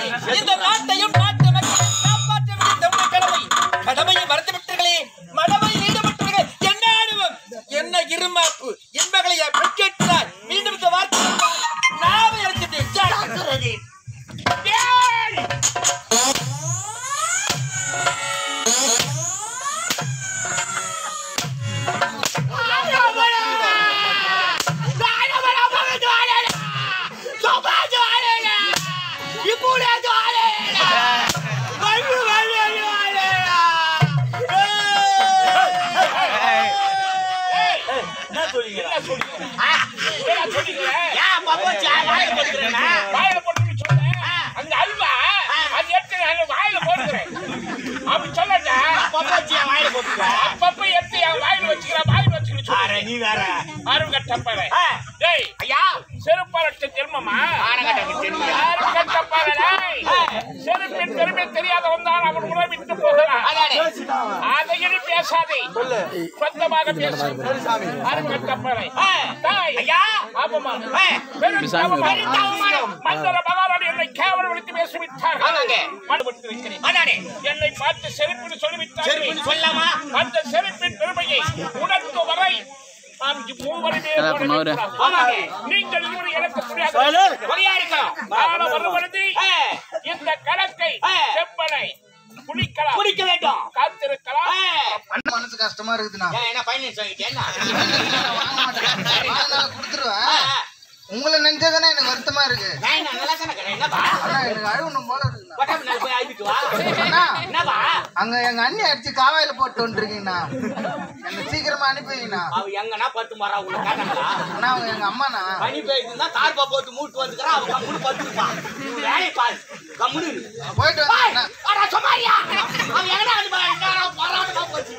இந்த நாட்டையும் நாட்டு மக்களையும் காப்பாற்ற வேண்டிய நம்முடைய கடமை கடமையை மறந்து விட்டீர்களே மடமையில் ஈடுபட்டவர்கள் என்ன அனுபவம் என்ன இருமாப்பு என்பகளை பெற்றெடுத்தார் மீண்டும் இந்த வார்த்தை நாவை அழைச்சிட்டு ஜாக்கிரதை. ஏய்! என்ன சொல்றீங்க ஏன் பப்போச்சு வாயில போட்டுக்கிறேன்னா வாயில போட்டுன்னு சொன்னேன். அந்த அல்வா, அது எடுத்து நான் வாயில போட்டுக்கிறேன். அப்படி சொல்லாத. பப்போச்சு வாயில போட்டுக்கிறேன் அப்பப்ப எடுத்து என் வாயில வச்சுக்கிறேன், வாயில வச்சுக்கிறேன்னு அட சொல்றேன். நீ வேற அருங்கட்டப்பறை. ஆ, டேய், ஐயா செருப்பாலட்ட ஜென்மமா? ஆனகட்ட தெரியும் அருங்கட்டப்பறை, டேய். செருப்பின் பெருமை தெரியாதவன் தான் அவன் உறவை விட்டு போகலாம். அதானே அதை இனி பேசாதே. சொந்தமாக பேசு. அருங்கட்டப்பறை. ஆ, டேய், ஐயா ஆமாமா. ஆ, பெரும் தவமானம். பெரும் தவமானம். மந்திர மகாராணி என்னை கேவலம் விடுத்து பேசிவிட்டார்கள் ஆமாங்க. மறுபடித்து வைக்கிறேன் அதானே என்னை பார்த்து செருப்புன்னு சொல்லிவிட்டார்கள் செருப்புன்னு சொல்லாமா? அந்த செருப்பின் பெருமையை உணர்த்தும் வரை நாம் மூவருமே பண்ணவரு. ஆமாங்க. நீங்கள் இருவரும் எனக்கு புரியாது கொலையா இருக்கணும் கால வருவனது ஆ, இந்த கணக்கை ஆ. செப்பனை குளிக்கலாம் குடிக்க வேண்டும் காத்திருக்கலாம் ஆ, மனசு கஷ்டமா இருக்குதுண்ணா ஏன் என்ன பையன் சொல்லிட்டேன் என்ன? வாங்க மாட்டேன் வாங்கினாலும் கொடுத்துருவேன் ஆ, ஆ, உங்களை நினைச்சதானே எனக்கு வருத்தமா இருக்கு நான் என்ன நல்லா தானே இருக்கிறேன். என்னப்பா அண்ணா எனக்கு அழுவணும் போல இருக்குண்ணா கொட்டாப்பு நாள் போய் அழுதுட்டு வா அண்ணா என்னப்பா அங்க எங்க அண்ணி அடிச்சு காவாயில போட்டு வந்துருக்கீங்கண்ணா என்ன சீக்கிரமா அனுப்பி வைங்கண்ணா அவ எங்கன்னா பத்து மரம் உள்ள காட்டாங்களா அண்ணா அவங்க எங்க அம்மாண்ணா பனி பெய்யுதுன்னா தார்பா போட்டு மூட்டு வந்துக்கிறான் அவன் கம்முனு படுத்துருப்பான் நீ வேலையை பாரு கம்முனு இரு. போயிட்டு பாய், வந்தேண்ணா அடா சும்மாரியா அவன் எங்கடா வந்து பாரு, என்னடா போராட்டமா போச்சு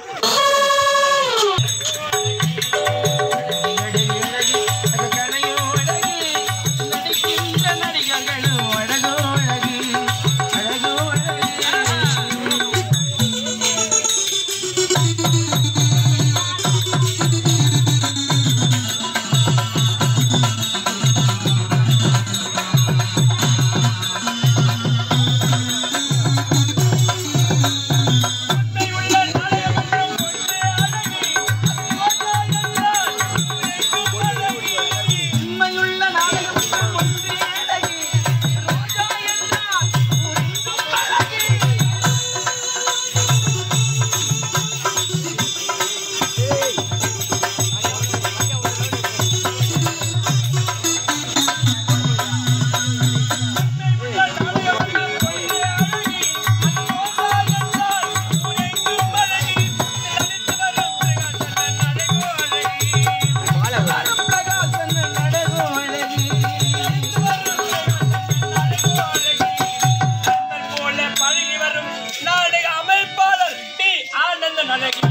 போல பழகி வரும் நாடக அமைப்பாளர் டி ஆனந்த நலகி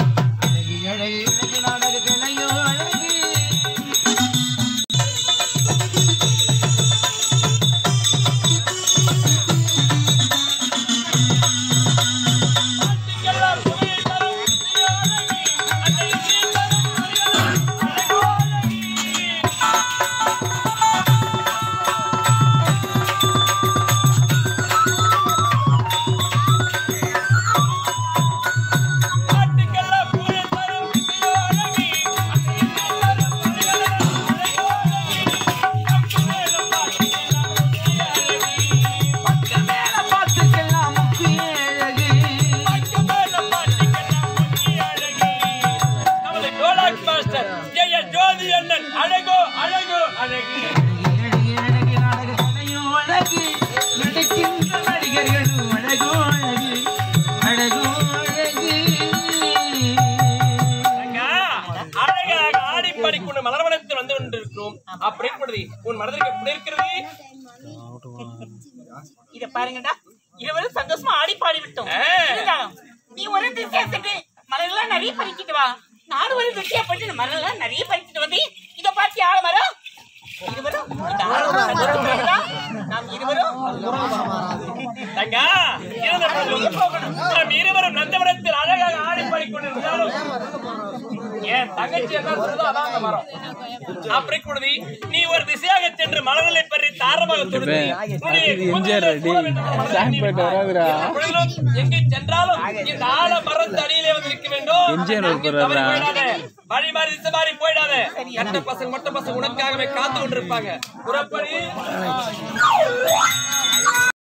நமது டோலாக் மாஸ்டர் ஜெய ஜோதி அண்ணன் அழகோ அழகோ அழகு அக்கா, அழகாக ஆடிப்பாடி கொண்டு மலர்வனத்தில் வந்து கொண்டிருக்கிறோம் அப்படி இருக்கிறது உன் மனதிற்கு எப்படி இருக்கிறது இத பாருங்கடா இருவரும் சந்தோஷமா ஆடி பாடி விட்டோம் ஆ. இருந்தாலும் நீ ஒரு திசையத்துக்கு மலர்லாம் நிறைய பறிக்கிட்டு வா நானும் ஒரு திசையா போயிட்டு மலர்லாம் நிறைய பறிக்கிட்டு வந்து இத பார்த்து ஆள மரம் இருவரும் இந்த ஆலமரம் சந்தோஷமா நாம் இருவரும் அக்கா, இருந்த போதும் நாம் இருவரும் நந்தவனத்தில் அழகாக ஆடிப்பாடி கொண்டிருந்தாலும் ஏன் என் தங்கச்சி என்ன சொல்றதோ அதான் அந்த மரம் அப்படி கூடதி நீ ஒரு திசையாக சென்று மலர்களை பற்றி தாரமாக தொடுத்து உன்னுடைய எம்ஜிஆர் குதிரையை சூழ வேண்டும் என்ற மனதில் நீ சாம்பிராட் வராதுடா. பொழுதும் எங்கே சென்றாலும் இந்த ஆல மரத்து அடியிலே வந்து நிற்க வேண்டும் எம்ஜிஆர் அங்கே ஒருத்தர் தவறி வர்றா. போயிடாத. வழி மாறி திசை மாறி போயிடாத கட்ட பசங்க மொட்டை பசங்க உனக்காகவே காத்து கொண்டிருப்பாங்க புறப்படி